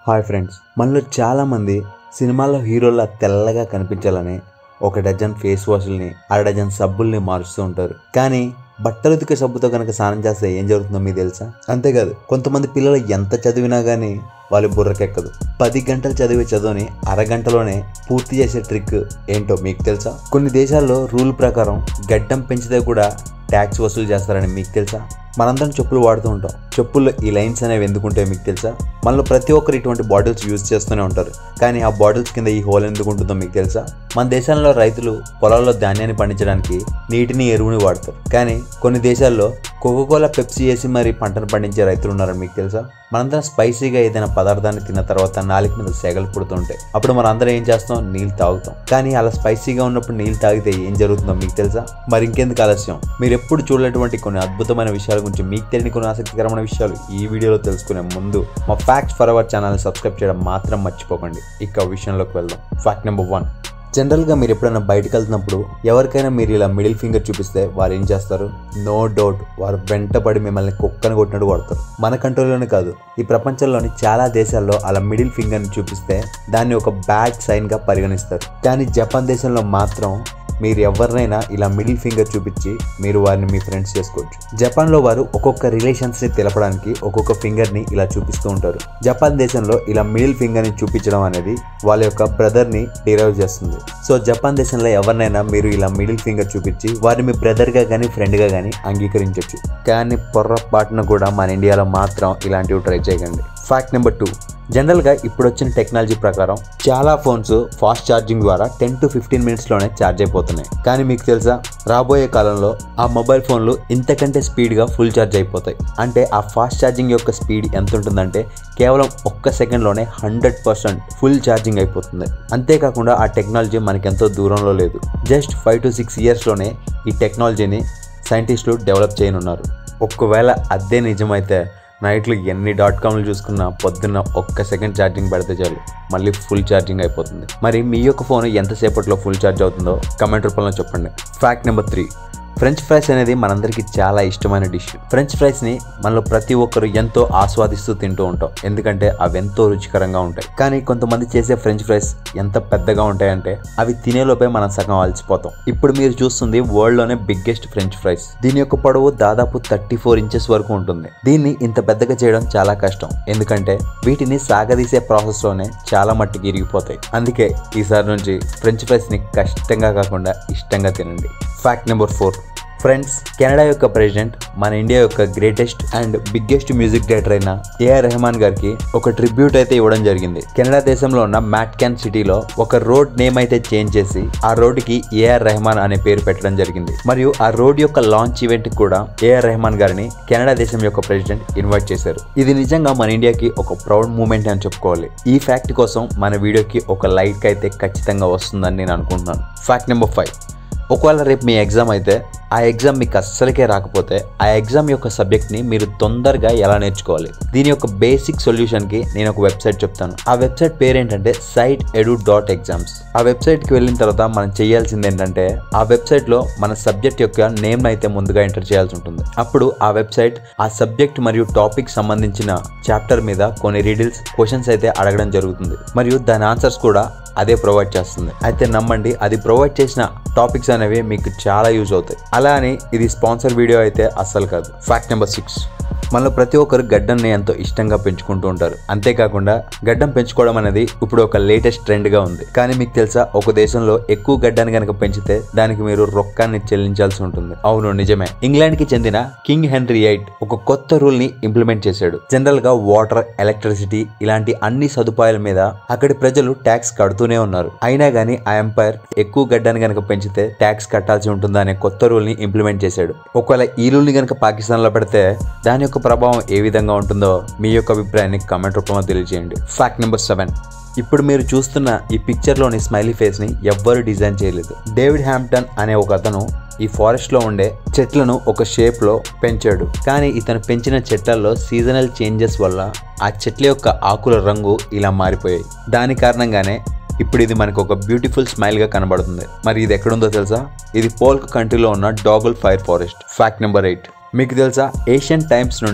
hi friends మనలో చాలామంది సినిమాల్లో హీరోలా తెల్లగా కనిపించాలని ఒక డజన్ ఫేస్ వాష్లని అర డజన్ సబ్బుల్ని మారుస్తూ ఉంటారు కానీ బట్టలు ఉతికే సబ్బుతో కనుక స్నానం చేస్తే ఏం జరుగుతుందో మీకు తెలుసా అంతేకాదు కొంతమంది పిల్లలు ఎంత చదివినా కానీ వాళ్ళ బుర్రకెక్కదు పది గంటలు చదివే చదువుని అరగంటలోనే పూర్తి చేసే ట్రిక్ ఏంటో మీకు తెలుసా కొన్ని దేశాల్లో రూల్ ప్రకారం గడ్డం పెంచితే కూడా ట్యాక్స్ వసూలు చేస్తారని మీకు తెలుసా మనందరం చెప్పులు వాడుతూ ఉంటాం చెప్పుల్లో ఈ లైన్స్ అనేవి ఎందుకుంటే మీకు తెలుసా మనలో ప్రతి ఒక్కరు ఇటువంటి బాటిల్స్ యూజ్ చేస్తూనే ఉంటారు కానీ ఆ బాటిల్స్ కింద ఈ హోల్ ఎందుకు ఉంటుందో మీకు తెలుసా మన దేశంలో రైతులు పొలాల్లో ధాన్యాన్ని పండించడానికి నీటిని ఎరువుని వాడతారు కానీ కొన్ని దేశాల్లో కోకోకోలా పెప్సీ వేసి మరి పంటను పండించే రైతులు ఉన్నారని మీకు తెలుసా మనందరం స్పైసీగా ఏదైనా పదార్థాన్ని తిన్న తర్వాత నాలుగు మీద సెగలు పుడుతుంటాయి అప్పుడు మనం అందరం ఏం చేస్తాం నీళ్ళు తాగుతాం కానీ అలా స్పైసీగా ఉన్నప్పుడు నీళ్ళు తాగితే ఏం జరుగుతుందో మీకు తెలుసా మరి ఇంకెందుకు ఆలస్యం మీరు ఎప్పుడు చూడలేటువంటి కొన్ని అద్భుతమైన విషయాల గురించి మీకు తెలియని కొన్ని ఆసక్తికరమైన విషయాలు ఈ వీడియోలో తెలుసుకునే ముందు మా ఫ్యాక్ట్స్ ఫర్ అవర్ ఛానల్ని సబ్స్క్రైబ్ చేయడం మాత్రం మర్చిపోకండి ఇక విషయంలోకి వెళ్దాం ఫ్యాక్ట్ నెంబర్ వన్ జనరల్గా మీరు ఎప్పుడైనా బయటకు వెళ్తున్నప్పుడు ఎవరికైనా మీరు ఇలా మిడిల్ ఫింగర్ చూపిస్తే వారు ఏం చేస్తారు నో డౌట్ వారు వెంటపడి మిమ్మల్ని కుక్కని కొట్టినట్టు కొడతారు మన కంట్రోల్లోనే కాదు ఈ ప్రపంచంలోని చాలా దేశాల్లో అలా మిడిల్ ఫింగర్ని చూపిస్తే దాన్ని ఒక బ్యాడ్ సైన్గా పరిగణిస్తారు కానీ జపాన్ దేశంలో మాత్రం మీరు ఎవరినైనా ఇలా మిడిల్ ఫింగర్ చూపించి మీరు వారిని మీ ఫ్రెండ్స్ చేసుకోవచ్చు జపాన్లో వారు ఒక్కొక్క రిలేషన్స్ని తెలపడానికి ఒక్కొక్క ఫింగర్ని ఇలా చూపిస్తూ ఉంటారు జపాన్ దేశంలో ఇలా మిడిల్ ఫింగర్ని చూపించడం అనేది వాళ్ళ యొక్క బ్రదర్ని డిరైవ్ చేస్తుంది సో జపాన్ దేశంలో ఎవరినైనా మీరు ఇలా మిడిల్ ఫింగర్ చూపించి వారిని మీ బ్రదర్గా కానీ ఫ్రెండ్గా కానీ అంగీకరించవచ్చు కానీ పొర్రపాటున కూడా మన ఇండియాలో మాత్రం ఇలాంటివి ట్రై చేయకండి ఫ్యాక్ట్ నెంబర్ టూ జనరల్గా ఇప్పుడు వచ్చిన టెక్నాలజీ ప్రకారం చాలా ఫోన్స్ ఫాస్ట్ ఛార్జింగ్ ద్వారా టెన్ టు ఫిఫ్టీన్ మినిట్స్లోనే ఛార్జ్ అయిపోతున్నాయి కానీ మీకు తెలుసా రాబోయే కాలంలో ఆ మొబైల్ ఫోన్లు ఇంతకంటే స్పీడ్గా ఫుల్ ఛార్జ్ అయిపోతాయి అంటే ఆ ఫాస్ట్ ఛార్జింగ్ యొక్క స్పీడ్ ఎంత ఉంటుందంటే కేవలం ఒక్క సెకండ్లోనే హండ్రెడ్ పర్సెంట్ ఫుల్ ఛార్జింగ్ అయిపోతుంది అంతేకాకుండా ఆ టెక్నాలజీ మనకెంతో దూరంలో లేదు జస్ట్ ఫైవ్ టు సిక్స్ ఇయర్స్లోనే ఈ టెక్నాలజీని సైంటిస్టులు డెవలప్ చేయనున్నారు ఒకవేళ అదే నిజమైతే నైట్లో ఎన్ని డాట్ కామ్లు చూసుకున్నా పొద్దున్న ఒక్క సెకండ్ ఛార్జింగ్ పెడితే చాలు మళ్ళీ ఫుల్ ఛార్జింగ్ అయిపోతుంది మరి మీ యొక్క ఫోన్ ఎంతసేపట్లో ఫుల్ ఛార్జ్ అవుతుందో కమెంట్ రూపంలో చెప్పండి fact number three French fries అనేది మనందరికీ చాలా ఇష్టమైన డిష్ ఫ్రెంచ్ ఫ్రైస్ని మనలో ప్రతి ఒక్కరు ఎంతో ఆస్వాదిస్తూ తింటూ ఉంటాం ఎందుకంటే అవి ఎంతో రుచికరంగా ఉంటాయి కానీ కొంతమంది చేసే ఫ్రెంచ్ ఫ్రైస్ ఎంత పెద్దగా ఉంటాయంటే అవి తినేలోపే మనం సగం అలసిపోతాం ఇప్పుడు మీరు చూస్తుంది వరల్డ్లోనే బిగ్గెస్ట్ ఫ్రెంచ్ ఫ్రైస్ దీని యొక్క పొడవు దాదాపు థర్టీ ఫోర్ ఇంచెస్ వరకు ఉంటుంది దీన్ని ఇంత పెద్దగా చేయడం చాలా కష్టం ఎందుకంటే వీటిని సాగదీసే ప్రాసెస్లోనే చాలా మట్టికి ఇరిగిపోతాయి అందుకే ఈసారి నుంచి ఫ్రెంచ్ ఫ్రైస్ని కష్టంగా కాకుండా ఇష్టంగా తినండి fact number four friends Canada యొక్క ప్రెసిడెంట్ మన ఇండియా యొక్క greatest and biggest music director అయిన ఏఆర్ రెహమాన్ గారికి ఒక ట్రిబ్యూట్ అయితే ఇవ్వడం జరిగింది కెనడా దేశంలో ఉన్న మ్యాట్ క్యాన్ సిటీలో ఒక రోడ్ నేమ్ అయితే చేంజ్ చేసి ఆ రోడ్డుకి ఏఆర్ రెహమాన్ అనే పేరు పెట్టడం జరిగింది మరియు ఆ రోడ్ యొక్క లాంచ్ ఈవెంట్ కూడా ఏఆర్ రెహమాన్ గారిని కెనడా దేశం యొక్క ప్రెసిడెంట్ ఇన్వైట్ చేశారు ఇది నిజంగా మన ఇండియాకి ఒక ప్రౌడ్ మూమెంట్ అని చెప్పుకోవాలి ఈ ఫ్యాక్ట్ కోసం మన వీడియోకి ఒక లైక్ అయితే ఖచ్చితంగా వస్తుందని నేను అనుకుంటున్నాను ఫ్యాక్ట్ నెంబర్ ఫైవ్ ఒకవేళ రేపు మీ ఎగ్జామ్ అయితే ఆ ఎగ్జామ్ మీకు అస్సలకే రాకపోతే ఆ ఎగ్జామ్ యొక్క సబ్జెక్ట్ని మీరు తొందరగా ఎలా నేర్చుకోవాలి దీని యొక్క బేసిక్ సొల్యూషన్కి నేను ఒక వెబ్సైట్ చెప్తాను ఆ వెబ్సైట్ పేరు ఏంటంటే సైట్ ఎడు డాట్ ఎగ్జామ్స్ ఆ వెబ్సైట్కి వెళ్ళిన తర్వాత మనం చేయాల్సింది ఏంటంటే ఆ వెబ్సైట్లో మన సబ్జెక్ట్ యొక్క నేమ్ అయితే ముందుగా ఎంటర్ చేయాల్సి ఉంటుంది అప్పుడు ఆ వెబ్సైట్ ఆ సబ్జెక్ట్ మరియు టాపిక్ సంబంధించిన చాప్టర్ మీద కొన్ని రీడిల్స్ క్వశ్చన్స్ అయితే అడగడం జరుగుతుంది మరియు దాని ఆన్సర్స్ కూడా అదే ప్రొవైడ్ చేస్తుంది అయితే నమ్మండి అది ప్రొవైడ్ చేసిన టాపిక్స్ అనేవి మీకు చాలా యూజ్ అవుతాయి అలా అని ఇది స్పాన్సర్ వీడియో అయితే అస్సలు కాదు ఫ్యాక్ట్ నెంబర్ సిక్స్ మనలో ప్రతి ఒక్కరు గడ్డంని ఎంతో ఇష్టంగా పెంచుకుంటూ ఉంటారు అంతేకాకుండా గడ్డం పెంచుకోవడం అనేది ఇప్పుడు ఒక లేటెస్ట్ ట్రెండ్గా ఉంది కానీ మీకు తెలుసా ఒక దేశంలో ఎక్కువ గడ్డాన్ని కనుక పెంచితే దానికి మీరు రొక్కాన్ని చెల్లించాల్సి ఉంటుంది అవును నిజమే ఇంగ్లాండ్ కి చెందిన కింగ్ హెన్రీ ఎయిట్ ఒక కొత్త రూల్ ని ఇంప్లిమెంట్ చేశాడు జనరల్ గా వాటర్ ఎలక్ట్రిసిటీ ఇలాంటి అన్ని సదుపాయాల మీద అక్కడి ప్రజలు ట్యాక్స్ కడుతూనే ఉన్నారు అయినా గానీ ఆ ఎంపైర్ ఎక్కువ గడ్డాన్ని కనుక పెంచితే ట్యాక్స్ కట్టాల్సి ఉంటుందా అనే కొత్త రూల్ ని ఇంప్లిమెంట్ చేశాడు ఒకవేళ ఈ రూల్ ని కనుక పాకిస్తాన్ లో పెడితే దాని యొక్క ప్రభావం ఏ విధంగా ఉంటుందో మీ యొక్క అభిప్రాయాన్ని కమెంట్ రూపంలో తెలియజేయండి ఫ్యాక్ట్ నెంబర్ సెవెన్ ఇప్పుడు మీరు చూస్తున్న ఈ పిక్చర్లోని స్మైలీ ఫేస్ని ఎవ్వరు డిజైన్ చేయలేదు డేవిడ్ హ్యాంప్టన్ అనే ఒక అతను ఈ ఫారెస్ట్లో ఉండే చెట్లను ఒక షేప్లో పెంచాడు కానీ ఇతను పెంచిన చెట్లలో సీజనల్ చేంజెస్ వల్ల ఆ చెట్ల యొక్క ఆకుల రంగు ఇలా మారిపోయాయి దాని కారణంగానే ఇప్పుడు ఇది మనకు ఒక బ్యూటిఫుల్ స్మైల్గా కనబడుతుంది మరి ఇది ఎక్కడుందో తెలుసా ఇది పోల్క్ కంట్రీలో ఉన్న డాగుల్ fire forest fact number eight మీకు తెలుసా ఏషియన్ టైమ్స్ నుండి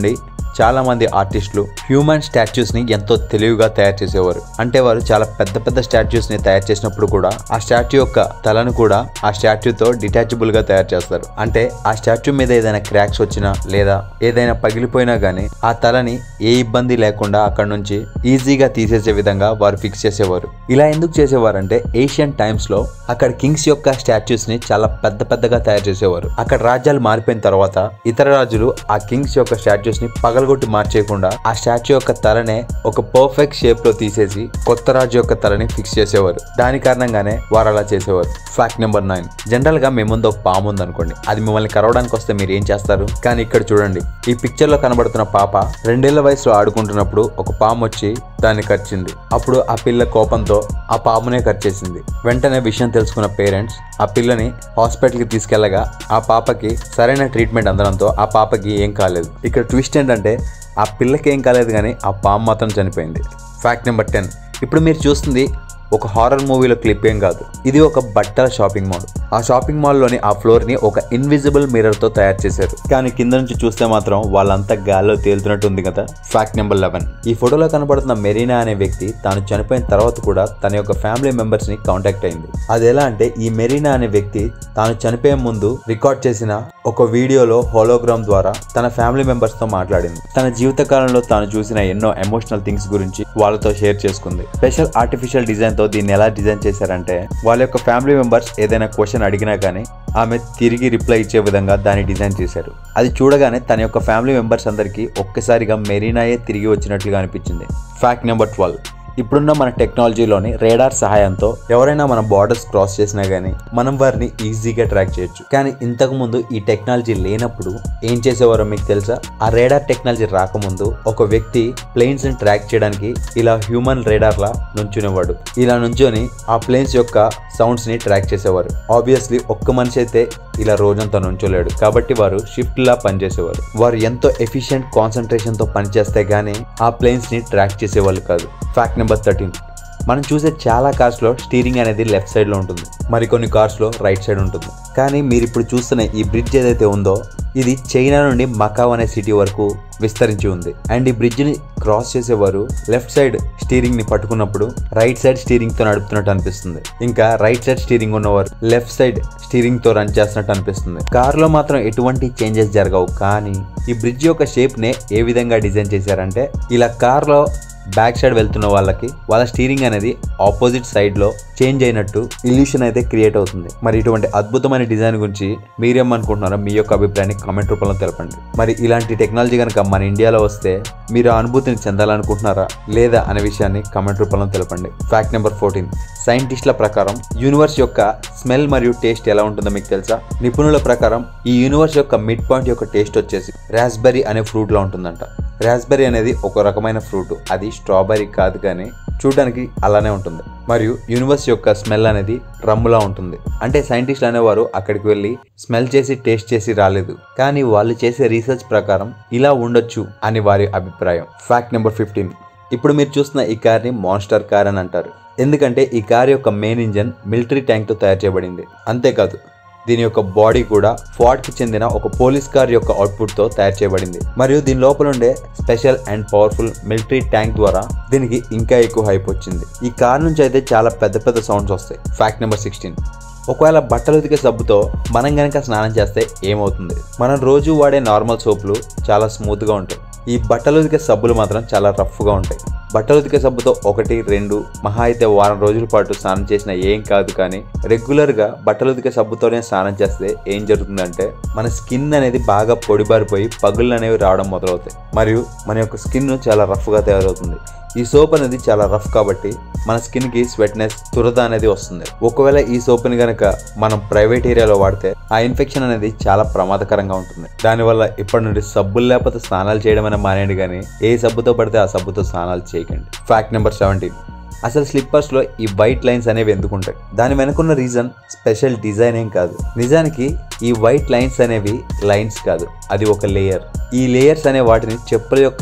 చాలా మంది ఆర్టిస్టులు హ్యూమన్ స్టాచ్యూస్ ని ఎంతో తెలివిగా తయారు చేసేవారు అంటే వారు చాలా పెద్ద పెద్ద స్టాచ్యూస్ ని తయారు చేసినప్పుడు కూడా ఆ స్టాచ్యూ యొక్క తలను కూడా ఆ స్టాచ్యూతో డిటాచబుల్ గా తయారు చేస్తారు అంటే ఆ స్టాచ్యూ మీద ఏదైనా క్రాక్స్ వచ్చినా లేదా ఏదైనా పగిలిపోయినా గానీ ఆ తలని ఏ ఇబ్బంది లేకుండా అక్కడ నుంచి ఈజీగా తీసేసే విధంగా వారు ఫిక్స్ చేసేవారు ఇలా ఎందుకు చేసేవారంటే ఏషియన్ టైమ్స్ లో అక్కడ కింగ్స్ యొక్క స్టాచ్యూస్ ని చాలా పెద్ద పెద్దగా తయారు చేసేవారు అక్కడ రాజ్యాలు మారిపోయిన తర్వాత ఇతర రాజులు ఆ కింగ్స్ యొక్క స్టాచ్యూస్ ని పగలగొట్టి మార్చేయకుండా ఆ స్టాచ్యూ యొక్క తలనే ఒక పర్ఫెక్ట్ షేప్ లో తీసేసి కొత్త రాజు యొక్క తలని ఫిక్స్ చేసేవారు దాని కారణంగానే వారు అలా చేసేవారు ఫ్యాక్ట్ నెంబర్ నైన్ జనరల్ గా మీ ముందు ఒక పాము ఉంది అనుకోండి అది మిమ్మల్ని కరవడానికి వస్తే మీరు ఏం చేస్తారు కానీ ఇక్కడ చూడండి ఈ పిక్చర్ లో కనబడుతున్న పాప రెండేళ్ల వయసులో ఆడుకుంటున్నప్పుడు ఒక పాము వచ్చి దాన్ని కరిచింది అప్పుడు ఆ పిల్ల కోపంతో ఆ పామునే కరిచేసింది వెంటనే విషయం తెలుసుకున్న పేరెంట్స్ ఆ పిల్లని హాస్పిటల్కి తీసుకెళ్లగా ఆ పాపకి సరైన ట్రీట్మెంట్ అందడంతో ఆ పాపకి ఏం కాలేదు ఇక్కడ ట్విస్ట్ ఏంటంటే ఆ పిల్లకి ఏం కాలేదు కానీ ఆ పాము మాత్రం చనిపోయింది ఫ్యాక్ట్ నెంబర్ టెన్ ఇప్పుడు మీరు చూస్తుంది ఒక హారర్ మూవీలో క్లిప్ ఏం కాదు ఇది ఒక బట్టల షాపింగ్ మాల్ ఆ షాపింగ్ మాల్లోని ఆ ఫ్లోర్ ని ఒక ఇన్విజిబుల్ మిర్రర్ తో తయారు చేశారు కానీ కింద నుంచి చూస్తే మాత్రం వాళ్ళంతా గాల్లో తేలుతున్నట్టు ఉంది కదా ఫ్యాక్ట్ నెంబర్ లెవెన్ ఈ ఫోటోలో కనబడుతున్న మెరీనా అనే వ్యక్తి తాను చనిపోయిన తర్వాత కూడా తన యొక్క ఫ్యామిలీ మెంబర్స్ ని కాంటాక్ట్ అయింది అది ఎలా అంటే ఈ మెరీనా అనే వ్యక్తి తాను చనిపోయే ముందు రికార్డ్ చేసిన ఒక వీడియోలో హోలోగ్రామ్ ద్వారా తన ఫ్యామిలీ మెంబర్స్ తో మాట్లాడింది తన జీవిత కాలంలో తాను చూసిన ఎన్నో ఎమోషనల్ థింగ్స్ గురించి వాళ్ళతో షేర్ చేసుకుంది స్పెషల్ ఆర్టిఫిషియల్ డిజైన్ తో దీన్ని ఎలా డిజైన్ చేశారంటే వాళ్ళ యొక్క ఫ్యామిలీ మెంబర్స్ ఏదైనా క్వశ్చన్ అడిగినా కానీ ఆమె తిరిగి రిప్లై ఇచ్చే విధంగా దాన్ని డిజైన్ చేశారు అది చూడగానే తన యొక్క ఫ్యామిలీ మెంబర్స్ అందరికీ ఒక్కసారిగా మెరీనాయే తిరిగి వచ్చినట్లుగా అనిపించింది ఫ్యాక్ట్ నెంబర్ ట్వెల్వ్ ఇప్పుడున్న మన టెక్నాలజీలోని రేడార్ సహాయంతో ఎవరైనా మన బార్డర్స్ క్రాస్ చేసినా గానీ మనం వారిని ఈజీగా ట్రాక్ చేయొచ్చు కానీ ఇంతకు ముందు ఈ టెక్నాలజీ లేనప్పుడు ఏం చేసేవారో మీకు తెలుసా ఆ రేడార్ టెక్నాలజీ రాకముందు ఒక వ్యక్తి ప్లేన్స్ ని ట్రాక్ చేయడానికి ఇలా హ్యూమన్ రేడార్ లా నుంచునేవాడు ఇలా నుంచొని ఆ ప్లేన్స్ యొక్క సౌండ్స్ ని ట్రాక్ చేసేవారు ఆబ్వియస్లీ ఒక్క మనిషి అయితే ఇలా రోజంతా నుంచోలేడు కాబట్టి వారు షిఫ్ట్ లా పనిచేసేవారు వారు ఎంతో ఎఫిషియెంట్ కాన్సన్ట్రేషన్ తో పనిచేస్తే గానీ ఆ ప్లేన్స్ ని ట్రాక్ చేసేవాళ్ళు కాదు ఫ్యాక్ట్ నెంబర్ థర్టీన్ మనం చూసే చాలా కార్స్లో స్టీరింగ్ అనేది లెఫ్ట్ సైడ్లో ఉంటుంది మరికొన్ని కార్స్లో రైట్ సైడ్ ఉంటుంది కానీ మీరు ఇప్పుడు చూస్తున్న ఈ బ్రిడ్జ్ ఏదైతే ఉందో ఇది చైనా నుండి మకావ్ అనే సిటీ వరకు విస్తరించి ఉంది అండ్ ఈ బ్రిడ్జ్ని క్రాస్ చేసేవారు లెఫ్ట్ సైడ్ స్టీరింగ్ ని పట్టుకున్నప్పుడు రైట్ సైడ్ స్టీరింగ్ తో నడుపుతున్నట్టు అనిపిస్తుంది ఇంకా రైట్ సైడ్ స్టీరింగ్ ఉన్నవారు లెఫ్ట్ సైడ్ స్టీరింగ్ తో రన్ చేస్తున్నట్టు అనిపిస్తుంది కార్ లో మాత్రం ఎటువంటి చేంజెస్ జరగవు కానీ ఈ బ్రిడ్జ్ యొక్క షేప్ నే ఏ విధంగా డిజైన్ చేశారంటే ఇలా కార్ లో బ్యాక్ సైడ్ వెళ్తున్న వాళ్ళకి వాళ్ళ స్టీరింగ్ అనేది ఆపోజిట్ సైడ్ లో చేంజ్ అయినట్టు ఇల్యూషన్ అయితే క్రియేట్ అవుతుంది మరి ఇటువంటి అద్భుతమైన డిజైన్ గురించి మీరేమనుకుంటున్నారో మీ యొక్క అభిప్రాయాన్ని కామెంట్ రూపంలో తెలపండి మరి ఇలాంటి టెక్నాలజీ కనుక మన ఇండియాలో వస్తే మీరు ఆ అనుభూతిని చెందాలనుకుంటున్నారా లేదా అనే విషయాన్ని కామెంట్ రూపంలో తెలపండి ఫ్యాక్ట్ నెంబర్ ఫోర్టీన్ సైంటిస్టుల ప్రకారం యూనివర్స్ యొక్క స్మెల్ మరియు టేస్ట్ ఎలా ఉంటుందో మీకు తెలుసా నిపుణుల ప్రకారం ఈ యూనివర్స్ యొక్క మిడ్ పాయింట్ యొక్క టేస్ట్ వచ్చేసి రాస్బెర్రీ అనే ఫ్రూట్ లో ఉంటుందంట రాస్బెర్రీ అనేది ఒక రకమైన ఫ్రూట్ అది స్ట్రాబెర్రీ కాదు కానీ చూడడానికి అలానే ఉంటుంది మరియు యూనివర్స్ యొక్క స్మెల్ అనేది రమ్ములా ఉంటుంది అంటే సైంటిస్టులు అనేవారు అక్కడికి వెళ్ళి స్మెల్ చేసి టేస్ట్ చేసి రాలేదు కానీ వాళ్ళు చేసే రీసెర్చ్ ప్రకారం ఇలా ఉండొచ్చు అని వారి అభిప్రాయం ఫ్యాక్ట్ నెంబర్ ఫిఫ్టీన్ ఇప్పుడు మీరు చూస్తున్న ఈ కార్ని మాన్స్టర్ కార్ అని అంటారు ఎందుకంటే ఈ కార్ యొక్క మెయిన్ ఇంజన్ మిలిటరీ ట్యాంక్తో తయారు చేయబడింది అంతేకాదు దీని యొక్క బాడీ కూడా ఫార్డ్ కి చెందిన ఒక పోలీస్ కార్ యొక్క అవుట్పుట్ తో తయారు చేయబడింది మరియు దీని లోపల ఉండే special and powerful military tank ద్వారా దీనికి ఇంకా ఎక్కువ హైప్ వచ్చింది ఈ కార్ నుంచి అయితే చాలా పెద్ద పెద్ద సౌండ్స్ వస్తాయి ఫ్యాక్ట్ నెంబర్ సిక్స్టీన్ ఒకవేళ బట్టలు ఉతికే సబ్బుతో మనం గనక స్నానం చేస్తే ఏమవుతుంది మనం రోజు వాడే నార్మల్ సోపులు చాలా స్మూత్ గా ఉంటాయి ఈ బట్టలు ఉతికే సబ్బులు మాత్రం చాలా రఫ్ గా ఉంటాయి బట్టలు ఉతికే సబ్బుతో ఒకటి రెండు మహా అయితే వారం రోజుల పాటు స్నానం చేసినా ఏం కాదు కానీ రెగ్యులర్ గా బట్టలు ఉతికే సబ్బుతోనే స్నానం చేస్తే ఏం జరుగుతుందంటే మన స్కిన్ అనేది బాగా పొడిబారిపోయి పగుళ్ళు అనేవి రావడం మొదలవుతాయి మరియు మన యొక్క స్కిన్ చాలా రఫ్ గా తయారవుతుంది ఈ సోప్ అనేది చాలా రఫ్ కాబట్టి మన స్కిన్ కి స్వెట్నెస్ తురద అనేది వస్తుంది ఒకవేళ ఈ సోప్ ని గనక మనం ప్రైవేట్ ఏరియాలో వాడితే ఆ ఇన్ఫెక్షన్ అనేది చాలా ప్రమాదకరంగా ఉంటుంది దానివల్ల ఇప్పటి నుండి సబ్బులు లేకపోతే స్నానాలు చేయడం అనే మానేయండి కానీ ఏ సబ్బుతో పడితే ఆ సబ్బుతో స్నానాలు చేయకండి ఫ్యాక్ట్ నెంబర్ సెవెంటీన్ అసలు స్లిప్పర్స్ లో ఈ వైట్ లైన్స్ అనేవి ఎందుకుంటాయి దాని వెనుకున్న రీజన్ స్పెషల్ డిజైన్ ఏం కాదు నిజానికి ఈ వైట్ లైన్స్ అనేవి లైన్స్ కాదు అది ఒక లేయర్ ఈ లేయర్స్ అనే వాటిని చెప్పుల యొక్క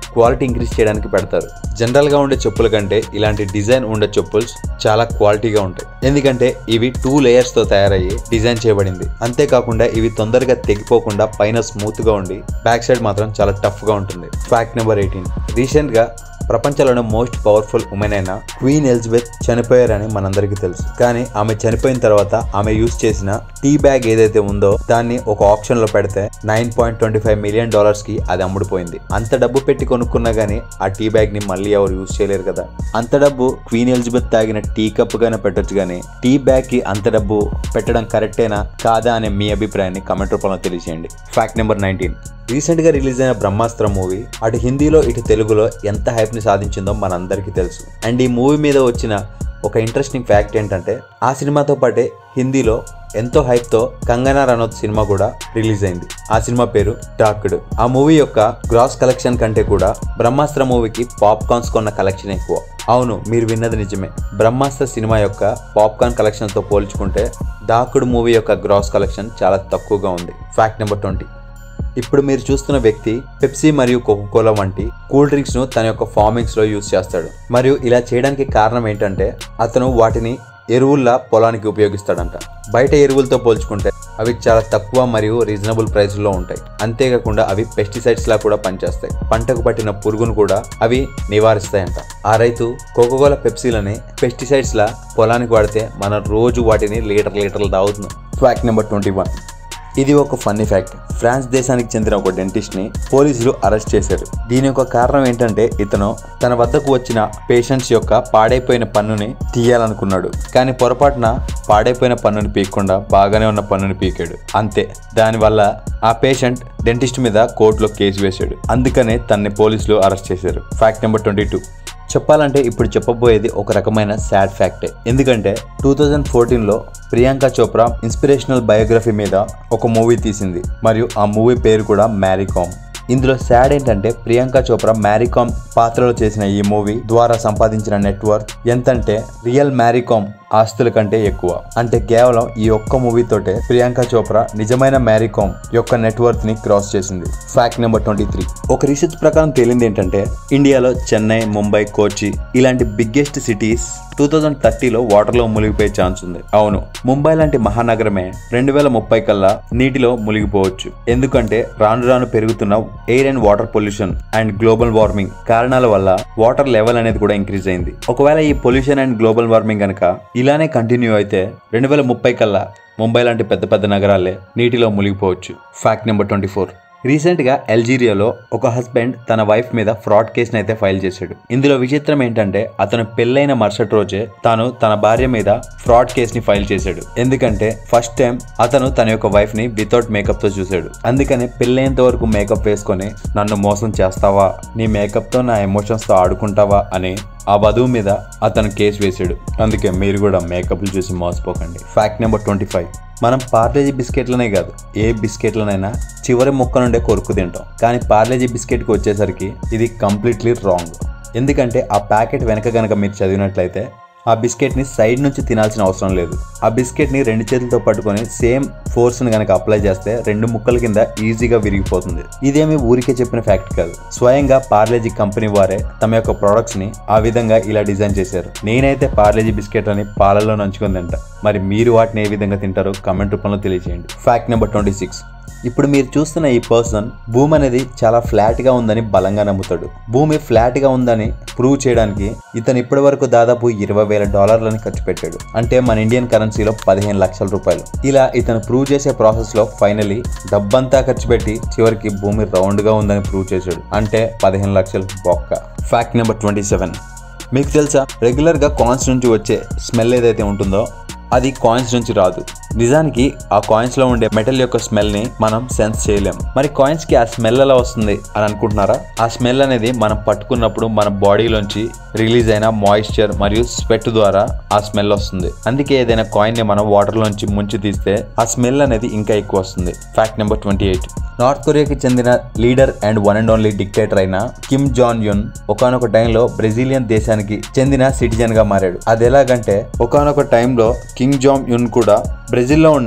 క్వాలిటీ ఇంక్రీజ్ చేయడానికి పెడతారు జనరల్ గా ఉండే చెప్పుల కంటే ఇలాంటి డిజైన్ ఉండే చెప్పుల్స్ చాలా క్వాలిటీగా ఉంటాయి ఎందుకంటే ఇవి టూ లేయర్స్ తో తయారయ్యి డిజైన్ చేయబడింది అంతేకాకుండా ఇవి తొందరగా తెగిపోకుండా పైన స్మూత్ గా ఉండి బ్యాక్ సైడ్ మాత్రం చాలా టఫ్ గా ఉంటుంది ఫ్యాక్ట్ నెంబర్ ఎయిటీన్ రీసెంట్ గా ప్రపంచంలోనే మోస్ట్ పవర్ఫుల్ ఉమెన్ అయిన క్వీన్ ఎలిజబెత్ చనిపోయారని మనందరికీ తెలుసు కానీ ఆమె చనిపోయిన తర్వాత ఆమె యూజ్ చేసిన టీ బ్యాగ్ ఏదైతే ఉందో దాన్ని ఒక ఆప్షన్ లో పెడితే nine point twenty five million dollars కి అది అమ్ముడుపోయింది అంత డబ్బు పెట్టి కొనుక్కున్నా గానీ ఆ టీ బ్యాగ్ ని మళ్ళీ ఎవరు యూజ్ చేయలేరు కదా అంత డబ్బు క్వీన్ ఎలిజబెత్ తాగిన టీ కప్ గానే పెట్టొచ్చు కానీ టీ బ్యాగ్ కి అంత డబ్బు పెట్టడం కరెక్టేనా కాదా అనే మీ అభిప్రాయాన్ని కమెంట్ రూపంలో తెలియజేయండి ఫ్యాక్ట్ నెంబర్ నైన్టీన్ రీసెంట్ గా రిలీజ్ అయిన బ్రహ్మాస్త్ర మూవీ అటు హిందీలో ఇటు తెలుగులో ఎంత హైప్ ని సాధించిందో మనందరికీ తెలుసు అండ్ ఈ మూవీ మీద వచ్చిన ఒక ఇంట్రెస్టింగ్ ఫ్యాక్ట్ ఏంటంటే ఆ సినిమాతో పాటే హిందీలో ఎంతో హైప్ తో కంగనా రనౌత్ సినిమా కూడా రిలీజ్ అయింది ఆ సినిమా పేరు డాక్డ్ ఆ మూవీ యొక్క గ్రాస్ కలెక్షన్ కంటే కూడా బ్రహ్మాస్త్ర మూవీకి పాప్కార్న్స్ కొన్న కలెక్షన్ ఎక్కువ అవును మీరు విన్నది నిజమే బ్రహ్మాస్త్ర సినిమా యొక్క పాప్కార్న్ కలెక్షన్ తో పోల్చుకుంటే డాకుడ్ మూవీ యొక్క గ్రాస్ కలెక్షన్ చాలా తక్కువగా ఉంది ఫ్యాక్ట్ నెంబర్ ట్వంటీ ఇప్పుడు మీరు చూస్తున్న వ్యక్తి పెప్సీ మరియు కోకోకోలా వంటి కూల్ డ్రింక్స్ ను తన యొక్క ఫార్మింగ్స్ లో యూజ్ చేస్తాడు మరియు ఇలా చేయడానికి కారణం ఏంటంటే అతను వాటిని ఎరువుల్లా పొలానికి ఉపయోగిస్తాడంట బయట ఎరువులతో పోల్చుకుంటే అవి చాలా తక్కువ మరియు రీజనబుల్ ప్రైస్లో ఉంటాయి అంతేకాకుండా అవి పెస్టిసైడ్స్ లా కూడా పనిచేస్తాయి పంటకు పట్టిన పురుగును కూడా అవి నివారిస్తాయంట ఆ రైతు కోకోకోలా పెప్సీలని పెస్టిసైడ్స్ లా పొలానికి వాడితే మనం రోజు వాటిని లీటర్ లీటర్లు తాగుతున్నాం ఫ్యాక్ట్ నెంబర్ ట్వంటీ వన్ ఇది ఒక ఫన్నీ ఫ్యాక్ట్ ఫ్రాన్స్ దేశానికి చెందిన ఒక డెంటిస్ట్ ని పోలీసులు అరెస్ట్ చేశారు దీని యొక్క కారణం ఏంటంటే ఇతను తన వద్దకు వచ్చిన పేషెంట్స్ యొక్క పాడైపోయిన పన్నుని తీయాలనుకున్నాడు కానీ పొరపాటున పాడైపోయిన పన్నుని పీకకుండా బాగానే ఉన్న పన్నుని పీకాడు అంతే దానివల్ల ఆ పేషెంట్ డెంటిస్ట్ మీద కోర్టులో కేసు వేశాడు అందుకనే తన్ని పోలీసులు అరెస్ట్ చేశారు ఫ్యాక్ట్ నెంబర్ ట్వంటీ టూ చెప్పాలంటే ఇప్పుడు చెప్పబోయేది ఒక రకమైన సాడ్ ఫ్యాక్టే ఎందుకంటే టూ థౌజండ్ ఫోర్టీన్లో ప్రియాంక చోప్రా ఇన్స్పిరేషనల్ బయోగ్రఫీ మీద ఒక మూవీ తీసింది మరియు ఆ మూవీ పేరు కూడా మ్యారీకామ్ ఇందులో సాడ్ ఏంటంటే ప్రియాంక చోప్రా మ్యారీకామ్ పాత్రలో చేసిన ఈ మూవీ ద్వారా సంపాదించిన నెట్వర్క్ ఎంతంటే రియల్ మ్యారీకామ్ ఆస్తుల కంటే ఎక్కువ అంటే కేవలం ఈ ఒక్క మూవీతోటే ప్రియాంక చోప్రా నిజమైన మ్యారీకామ్ యొక్క నెట్వర్క్ ని క్రాస్ చేసింది ఫ్యాక్ట్ నెంబర్ ట్వంటీ త్రీ ఒక రీసెర్చ్ ప్రకారం తేలింది ఏంటంటే ఇండియాలో చెన్నై ముంబై కోచి ఇలాంటి బిగ్గెస్ట్ సిటీస్ టూ థౌజండ్ థర్టీలో వాటర్లో మునిగిపోయే ఛాన్స్ ఉంది అవును ముంబై లాంటి మహానగరమే రెండు వేల ముప్పై కల్లా నీటిలో మునిగిపోవచ్చు ఎందుకంటే రాను రాను పెరుగుతున్న air and water pollution and global warming కారణాల వల్ల వాటర్ లెవెల్ అనేది కూడా ఇంక్రీజ్ అయింది ఒకవేళ ఈ పొల్యూషన్ అండ్ గ్లోబల్ వార్మింగ్ కనుక ఇలానే కంటిన్యూ అయితే రెండు వేల ముప్పై కల్లా ముంబై లాంటి పెద్ద పెద్ద నగరాలే నీటిలో మునిగిపోవచ్చు ఫ్యాక్ట్ నెంబర్ ట్వంటీ ఫోర్ రీసెంట్గా అల్జీరియాలో ఒక హస్బెండ్ తన వైఫ్ మీద ఫ్రాడ్ కేసును అయితే ఫైల్ చేశాడు ఇందులో విచిత్రం ఏంటంటే అతను పెళ్ళైన మరుసటి రోజే తాను తన భార్య మీద ఫ్రాడ్ కేసుని ఫైల్ చేశాడు ఎందుకంటే ఫస్ట్ టైం అతను తన యొక్క వైఫ్ ని వితౌట్ మేకప్ తో చూశాడు అందుకని పెళ్ళైనంత వరకు మేకప్ వేసుకొని నన్ను మోసం చేస్తావా నీ మేకప్ తో నా ఎమోషన్స్ తో ఆడుకుంటావా అని ఆ వధువు మీద అతను కేసు వేశాడు అందుకే మీరు కూడా మేకప్లు చూసి మోసపోకండి ఫ్యాక్ట్ నెంబర్ ట్వంటీ ఫైవ్ మనం పార్లేజీ బిస్కెట్లనే కాదు ఏ బిస్కెట్లనైనా చివరి ముక్క నుండే కొరుకు తింటాం కానీ పార్లేజీ బిస్కెట్కి వచ్చేసరికి ఇది కంప్లీట్లీ రాంగ్ ఎందుకంటే ఆ ప్యాకెట్ వెనక గనక మీరు చదివినట్లయితే ఆ బిస్కెట్ని సైడ్ నుంచి తినాల్సిన అవసరం లేదు ఆ బిస్కెట్ని రెండు చేతులతో పట్టుకొని సేమ్ ఫోర్స్ని కనుక అప్లై చేస్తే రెండు ముక్కల కింద ఈజీగా విరిగిపోతుంది ఇదేమి ఊరికే చెప్పిన ఫ్యాక్ట్ కాదు స్వయంగా పార్లేజీ కంపెనీ వారే తమ యొక్క ప్రొడక్ట్స్ ని ఆ విధంగా ఇలా డిజైన్ చేశారు నేనైతే పార్లేజీ బిస్కెట్ అని పాలల్లో నంచుకొని తింటా మరి మీరు వాటిని ఏ విధంగా తింటారో కమెంట్ రూపంలో తెలియజేయండి ఫ్యాక్ట్ నెంబర్ ట్వంటీ సిక్స్ ఇప్పుడు మీరు చూస్తున్న ఈ పర్సన్ భూమి అనేది చాలా ఫ్లాట్ గా ఉందని బలంగా నమ్ముతాడు భూమి ఫ్లాట్ గా ఉందని ప్రూవ్ చేయడానికి ఇతను ఇప్పటి వరకు దాదాపు ఇరవై వేల డాలర్లని ఖర్చు పెట్టాడు అంటే మన ఇండియన్ కరెన్సీలో పదిహేను లక్షల రూపాయలు ఇలా ఇతను ప్రూవ్ చేసే ప్రాసెస్ లో ఫైనలీ డబ్బంతా ఖర్చు పెట్టి చివరికి భూమి రౌండ్ గా ఉందని ప్రూవ్ చేశాడు అంటే పదిహేను లక్షలు బొక్క ఫ్యాక్ట్ నెంబర్ ట్వంటీ సెవెన్ మీకు తెలుసా రెగ్యులర్ గా కాయిన్స్ నుంచి వచ్చే స్మెల్ ఏదైతే ఉంటుందో అది కాయిన్స్ నుంచి రాదు నిజానికి ఆ కాయిన్స్ లో ఉండే మెటల్ యొక్క స్మెల్ ని మనం సెన్స్ చేయలేం మరి కాయిన్స్ కి ఆ స్మెల్ ఎలా వస్తుంది అని అనుకుంటున్నారా ఆ స్మెల్ అనేది మనం పట్టుకున్నప్పుడు మన బాడీలోంచి రిలీజ్ అయిన మాయిశ్చర్ మరియు స్వెట్ ద్వారా ఆ స్మెల్ వస్తుంది అందుకే ఏదైనా కాయిన్ ని మనం వాటర్ లోంచి ముంచి తీస్తే ఆ స్మెల్ అనేది ఇంకా ఎక్కువ వస్తుంది fact number twenty eight north కొరియాకి చెందిన leader and one and only dictator అయిన కిమ్ జాన్ యున్ ఒకనొక టైంలో బ్రెజిలియన్ దేశానికి చెందిన సిటిజన్ గా మారాడు అది ఎలాగంటే ఒకనొక టైంలో కింగ్ జాన్ యున్ కూడా బ్రెజిల్లో ఉన్న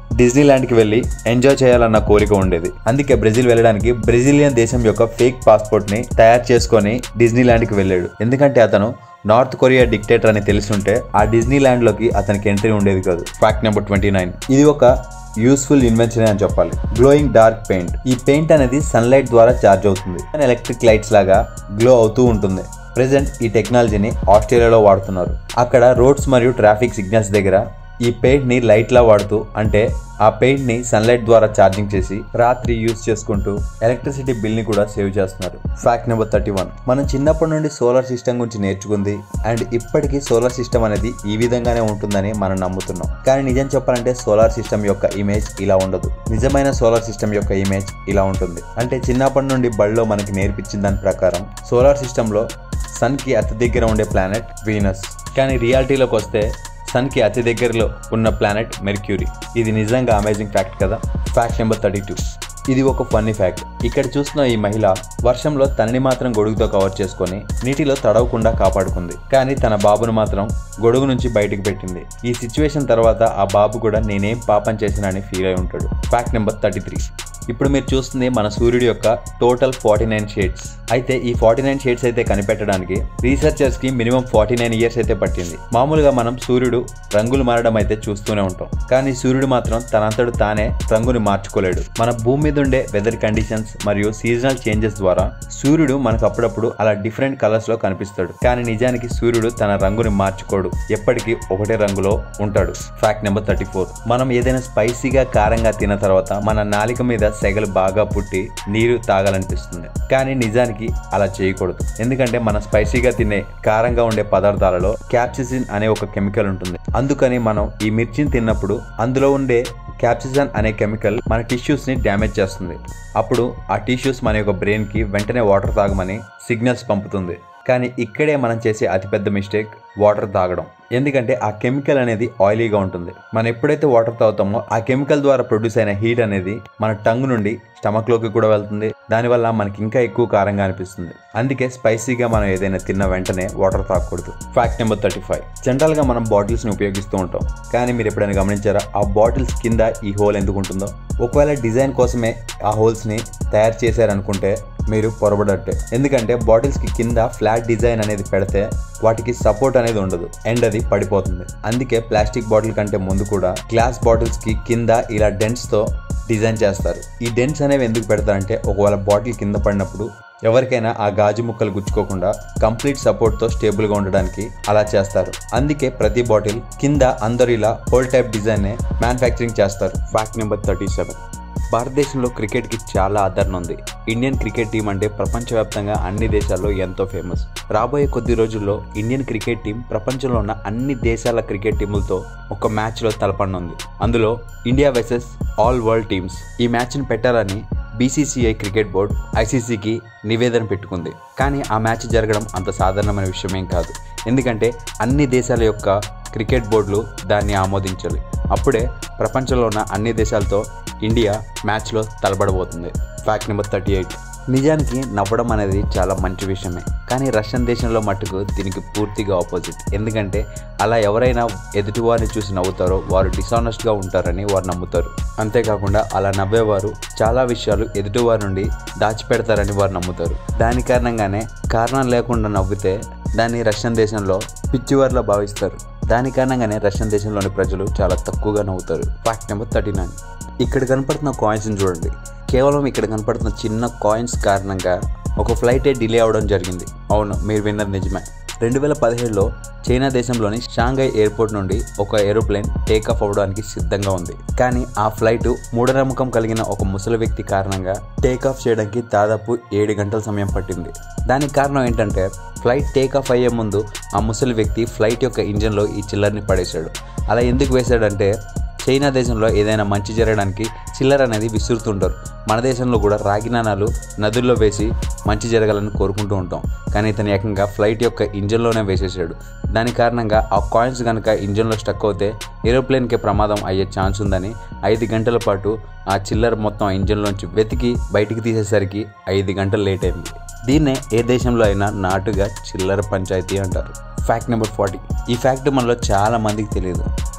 డిజ్నీ ల్యాండ్కి వెళ్ళి ఎంజాయ్ చేయాలన్న కోరిక ఉండేది అందుకే బ్రెజిల్ వెళ్ళడానికి బ్రెజిలియన్ దేశం యొక్క ఫేక్ పాస్పోర్ట్ ని తయారు చేసుకొని డిజ్నీ ల్యాండ్కి వెళ్ళాడు ఎందుకంటే అతను నార్త్ కొరియా డిక్టేటర్ అని తెలుసుంటే ఆ డిజ్నీ ల్యాండ్ లోకి అతనికి ఎంట్రీ ఉండేది కాదు ఫ్యాక్ట్ నెంబర్ ట్వంటీ నైన్ ఇది ఒక యూస్ఫుల్ ఇన్వెన్షన్ అని చెప్పాలి గ్లోయింగ్ డార్క్ పెయింట్ ఈ పెయింట్ అనేది సన్లైట్ ద్వారా చార్జ్ అవుతుంది ఎలక్ట్రిక్ లైట్స్ లాగా గ్లో అవుతూ ఉంటుంది ప్రెసెంట్ ఈ టెక్నాలజీని ఆస్ట్రేలియాలో వాడుతున్నారు అక్కడ రోడ్స్ మరియు ట్రాఫిక్ సిగ్నల్స్ దగ్గర ఈ పెయింట్ ని లైట్ లా వాడుతూ అంటే ఆ పెయింట్ ని సన్లైట్ ద్వారా ఛార్జింగ్ చేసి రాత్రి యూజ్ చేసుకుంటూ ఎలక్ట్రిసిటీ బిల్ ని కూడా సేవ్ చేస్తున్నారు ఫ్యాక్ట్ నెంబర్ థర్టీ వన్ మనం చిన్నప్పటి నుండి సోలార్ సిస్టమ్ గురించి నేర్చుకుంది అండ్ ఇప్పటికీ సోలార్ సిస్టమ్ అనేది ఈ విధంగానే ఉంటుందని మనం నమ్ముతున్నాం కానీ నిజం చెప్పాలంటే సోలార్ సిస్టమ్ యొక్క ఇమేజ్ ఇలా ఉండదు నిజమైన సోలార్ సిస్టమ్ యొక్క ఇమేజ్ ఇలా ఉంటుంది అంటే చిన్నప్పటి నుండి బడిలో మనకి నేర్పించిన దాని ప్రకారం సోలార్ సిస్టంలో సన్కి అతి దగ్గర ఉండే ప్లానెట్ వీనస్ కానీ రియాలిటీలోకి వస్తే సన్కి అతి దగ్గరలో ఉన్న ప్లానెట్ మెర్క్యూరీ ఇది నిజంగా అమేజింగ్ ఫ్యాక్ట్ కదా ఫ్యాక్ట్ నెంబర్ థర్టీ టూ ఇది ఒక ఫన్నీ ఫ్యాక్ట్ ఇక్కడ చూసిన ఈ మహిళ వర్షంలో తనని మాత్రం గొడుగుతో కవర్ చేసుకొని నీటిలో తడవకుండా కాపాడుకుంది కానీ తన బాబును మాత్రం గొడుగు నుంచి బయటకు పెట్టింది ఈ సిచ్యువేషన్ తర్వాత ఆ బాబు కూడా నేనేం పాపం చేసినా అని ఫీల్ అయి ఉంటాడు ఫ్యాక్ట్ నెంబర్ థర్టీ త్రీ ఇప్పుడు మీరు చూస్తుంది మన సూర్యుడి యొక్క టోటల్ ఫార్టీ నైన్ షేడ్స్ అయితే ఈ ఫార్టీ నైన్ షేడ్స్ అయితే కనిపెట్టడానికి రీసెర్చర్స్ కి మినిమం ఫార్టీ నైన్ ఇయర్స్ అయితే పట్టింది మామూలుగా మనం సూర్యుడు రంగులు మారడం అయితే చూస్తూనే ఉంటాం కానీ సూర్యుడు మాత్రం తనంతడు తానే రంగుని మార్చుకోలేడు మన భూమి మీద ఉండే వెదర్ కండిషన్స్ మరియు సీజనల్ చేంజెస్ ద్వారా సూర్యుడు మనకు అప్పుడప్పుడు అలా డిఫరెంట్ కలర్స్ లో కనిపిస్తాడు కానీ నిజానికి సూర్యుడు తన రంగుని మార్చుకోడు ఎప్పటికీ ఒకటే రంగులో ఉంటాడు ఫ్యాక్ట్ నెంబర్ థర్టీ ఫోర్ మనం ఏదైనా స్పైసీగా కారంగా తిన్న తర్వాత మన నాలిక మీద సెగలు బాగా పుట్టి నీరు తాగాలనిపిస్తుంది కానీ నిజానికి అలా చేయకూడదు ఎందుకంటే మనం స్పైసీగా తినే కారంగా ఉండే పదార్థాలలో క్యాప్సిసిన్ అనే ఒక కెమికల్ ఉంటుంది అందుకని మనం ఈ మిర్చిని తిన్నప్పుడు అందులో ఉండే క్యాప్సిజన్ అనే కెమికల్ మన టిష్యూస్ ని డ్యామేజ్ చేస్తుంది అప్పుడు ఆ టిష్యూస్ మన యొక్క బ్రెయిన్ కి వెంటనే వాటర్ తాగమని సిగ్నల్స్ పంపుతుంది కానీ ఇక్కడే మనం చేసే అతిపెద్ద మిస్టేక్ వాటర్ తాగడం ఎందుకంటే ఆ కెమికల్ అనేది ఆయిలీగా ఉంటుంది మనం ఎప్పుడైతే వాటర్ తాగుతామో ఆ కెమికల్ ద్వారా ప్రొడ్యూస్ అయిన హీట్ అనేది మన టంగ్ నుండి స్టమక్ లోకి కూడా వెళ్తుంది దానివల్ల మనకి ఇంకా ఎక్కువ కారంగా అనిపిస్తుంది అందుకే స్పైసీగా మనం ఏదైనా తిన్న వెంటనే వాటర్ తాగకూడదు fact number thirty five general గా మనం బాటిల్స్ ని ఉపయోగిస్తూ ఉంటాం కానీ మీరు ఎప్పుడైనా గమనించారా ఆ బాటిల్స్ కింద ఈ హోల్ ఎందుకు ఉంటుందో ఒకవేళ డిజైన్ కోసమే ఆ హోల్స్ ని తయారు చేశారనుకుంటే మీరు పొరబడట్టే ఎందుకంటే బాటిల్స్ కి కింద ఫ్లాట్ డిజైన్ అనేది పెడితే వాటికి సపోర్ట్ అనేది ఉండదు అండ్ అది పడిపోతుంది అందుకే ప్లాస్టిక్ బాటిల్ కంటే ముందు కూడా గ్లాస్ బాటిల్స్ కి కింద ఇలా డెంట్స్ తో డిజైన్ చేస్తారు ఈ డెంట్స్ అనేవి ఎందుకు పెడతారంటే ఒకవేళ బాటిల్ కింద పడినప్పుడు ఎవరికైనా ఆ గాజు ముక్కలు గుచ్చుకోకుండా కంప్లీట్ సపోర్ట్ తో స్టేబుల్ గా ఉండడానికి అలా చేస్తారు అందుకే ప్రతి బాటిల్ కింద అందరు ఇలా హోల్ టైప్ డిజైన్ మ్యానుఫ్యాక్చరింగ్ చేస్తారు ఫ్యాక్ట్ నెంబర్ థర్టీ సెవెన్ భారతదేశంలో క్రికెట్కి చాలా ఆదరణ ఉంది ఇండియన్ క్రికెట్ టీం అంటే ప్రపంచవ్యాప్తంగా అన్ని దేశాల్లో ఎంతో ఫేమస్ రాబోయే కొద్ది రోజుల్లో ఇండియన్ క్రికెట్ టీం ప్రపంచంలో ఉన్న అన్ని దేశాల క్రికెట్ టీములతో ఒక మ్యాచ్లో తలపడనుంది అందులో India versus all world teams ఈ మ్యాచ్ని పెట్టాలని బీసీసీఐ క్రికెట్ బోర్డ్ ఐసీసీకి నివేదన పెట్టుకుంది కానీ ఆ మ్యాచ్ జరగడం అంత సాధారణమైన విషయమేం కాదు ఎందుకంటే అన్ని దేశాల యొక్క క్రికెట్ బోర్డులు దాన్ని ఆమోదించాలి అప్పుడే ప్రపంచంలో ఉన్న అన్ని దేశాలతో ఇండియా మ్యాచ్లో తలబడబోతుంది ఫ్యాక్ట్ నెంబర్ థర్టీ ఎయిట్ నిజానికి నవ్వడం అనేది చాలా మంచి విషయమే కానీ రష్యన్ దేశంలో మట్టుకు దీనికి పూర్తిగా ఆపోజిట్ ఎందుకంటే అలా ఎవరైనా ఎదుటివారిని చూసి నవ్వుతారో వారు డిసానెస్ట్గా ఉంటారని వారు నమ్ముతారు అంతేకాకుండా అలా నవ్వేవారు చాలా విషయాలు ఎదుటివారి నుండి దాచిపెడతారని వారు నమ్ముతారు దాని కారణంగానే కారణం లేకుండా నవ్వితే దాన్ని రష్యన్ దేశంలో పిచ్చివారిలో భావిస్తారు దాని కారణంగానే రష్యన్ దేశంలోని ప్రజలు చాలా తక్కువగా నవ్వుతారు ఫ్యాక్ట్ నెంబర్ థర్టీ నైన్ ఇక్కడ కనపడుతున్న కాయిన్స్ని చూడండి కేవలం ఇక్కడ కనపడుతున్న చిన్న కాయిన్స్ కారణంగా ఒక ఫ్లైటే డిలే అవడం జరిగింది అవును మీరు విన్నది నిజమే రెండు వేల పదిహేడులో చైనా దేశంలోని షాంఘై ఎయిర్పోర్ట్ నుండి ఒక ఏరోప్లేన్ టేక్ ఆఫ్ అవ్వడానికి సిద్ధంగా ఉంది కానీ ఆ ఫ్లైట్ మూఢనమ్మకం కలిగిన ఒక ముసలి వ్యక్తి కారణంగా టేక్ ఆఫ్ చేయడానికి దాదాపు ఏడు గంటల సమయం పట్టింది దానికి కారణం ఏంటంటే ఫ్లైట్ టేక్ ఆఫ్ అయ్యే ముందు ఆ ముసలి వ్యక్తి ఫ్లైట్ యొక్క ఇంజన్లో ఈ చిల్లర్ని పడేశాడు అలా ఎందుకు వేశాడంటే చైనా దేశంలో ఏదైనా మంచి జరగడానికి చిల్లర అనేది విసురుతుంటారు మన దేశంలో కూడా రాగి నాణాలు నదుల్లో వేసి మంచి జరగాలని కోరుకుంటూ ఉంటాం కానీ ఇతను ఏకంగా ఫ్లైట్ యొక్క ఇంజన్లోనే వేసేసాడు దాని కారణంగా ఆ కాయిన్స్ కనుక ఇంజన్లో స్టక్ అవుతే ఏరోప్లేన్కి ప్రమాదం అయ్యే ఛాన్స్ ఉందని ఐదు గంటల పాటు ఆ చిల్లర మొత్తం ఇంజన్లోంచి వెతికి బయటికి తీసేసరికి ఐదు గంటలు లేట్ అయింది దీన్నే ఏ దేశంలో అయినా నాటుగా చిల్లర పంచాయతీ అంటారు ఫ్యాక్ట్ నెంబర్ ఫార్టీ ఈ ఫ్యాక్ట్ మనలో చాలా మందికి తెలియదు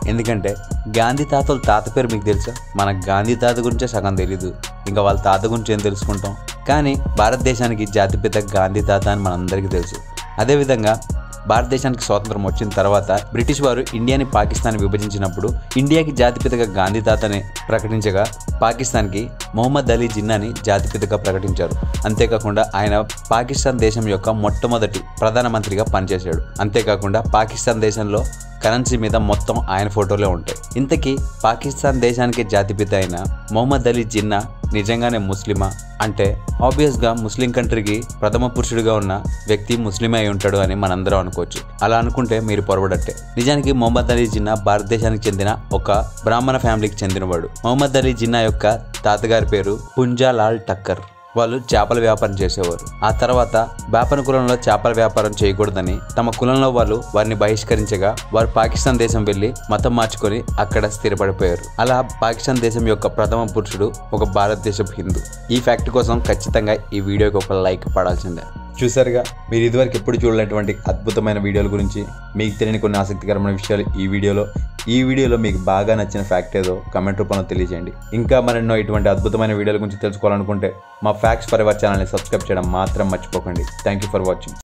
ఎందుకంటే గాంధీ తాతల తాత పేరు మీకు తెలుసా మన గాంధీ తాత గురించే సగం తెలీదు ఇంకా వాళ్ళ తాత గురించి ఏం తెలుసుకుంటాం కానీ భారతదేశానికి జాతిపిత గాంధీ తాత అని మనందరికీ తెలుసు అదేవిధంగా భారతదేశానికి స్వాతంత్రం వచ్చిన తర్వాత బ్రిటిష్ వారు ఇండియాని పాకిస్తాన్ విభజించినప్పుడు ఇండియాకి జాతిపితగా గాంధీ తాతని ప్రకటించగా పాకిస్తాన్కి మొహమ్మద్ అలీ జిన్నాని జాతిపితగా ప్రకటించారు అంతేకాకుండా ఆయన పాకిస్తాన్ దేశం యొక్క మొట్టమొదటి ప్రధానమంత్రిగా పనిచేశాడు అంతేకాకుండా పాకిస్తాన్ దేశంలో కరెన్సీ మీద మొత్తం ఆయన ఫోటోలే ఉంటాయి ఇంతకీ పాకిస్తాన్ దేశానికి జాతిపిత అయిన మొహమ్మద్ అలీ జిన్నా నిజంగానే ముస్లిమా అంటే ఆబ్వియస్గా ముస్లిం కంట్రీకి ప్రథమ పురుషుడిగా ఉన్న వ్యక్తి ముస్లిమే అయి ఉంటాడు అని మనందరం అనుకోవచ్చు అలా అనుకుంటే మీరు పొరబడట్టే నిజానికి మొహమ్మద్ అలీ జిన్నా భారతదేశానికి చెందిన ఒక బ్రాహ్మణ ఫ్యామిలీకి చెందినవాడు మొహమ్మద్ అలీ జిన్నా యొక్క తాతగారి పేరు పుంజాలాల్ టక్కర్ వాళ్ళు చేపల వ్యాపారం చేసేవారు ఆ తర్వాత వ్యాపార కులంలో చేపల వ్యాపారం చేయకూడదని తమ కులంలో వాళ్ళు వారిని బహిష్కరించగా వారు పాకిస్తాన్ దేశం వెళ్లి మతం మార్చుకొని అక్కడ స్థిరపడిపోయారు అలా పాకిస్తాన్ దేశం యొక్క ప్రథమ పురుషుడు ఒక భారతదేశపు హిందూ ఈ ఫ్యాక్ట్ కోసం ఖచ్చితంగా ఈ వీడియోకి ఒక లైక్ పడాల్సిందే చూసారుగా మీరు ఇదివరకు ఎప్పుడు చూడలేటువంటి అద్భుతమైన వీడియోల గురించి మీకు తెలియని కొన్ని ఆసక్తికరమైన విషయాలు ఈ వీడియోలో ఈ వీడియోలో మీకు బాగా నచ్చిన ఫ్యాక్ట్ ఏదో కమెంట్ రూపంలో తెలియజేయండి ఇంకా మరెన్నో ఇటువంటి అద్భుతమైన వీడియోల గురించి తెలుసుకోవాలనుకుంటే మా ఫ్యాక్ట్స్ ఫర్ ఎవర్ ఛానల్ని సబ్స్క్రైబ్ చేయడం మాత్రం మర్చిపోకండి థ్యాంక్ యూ ఫర్ వాచింగ్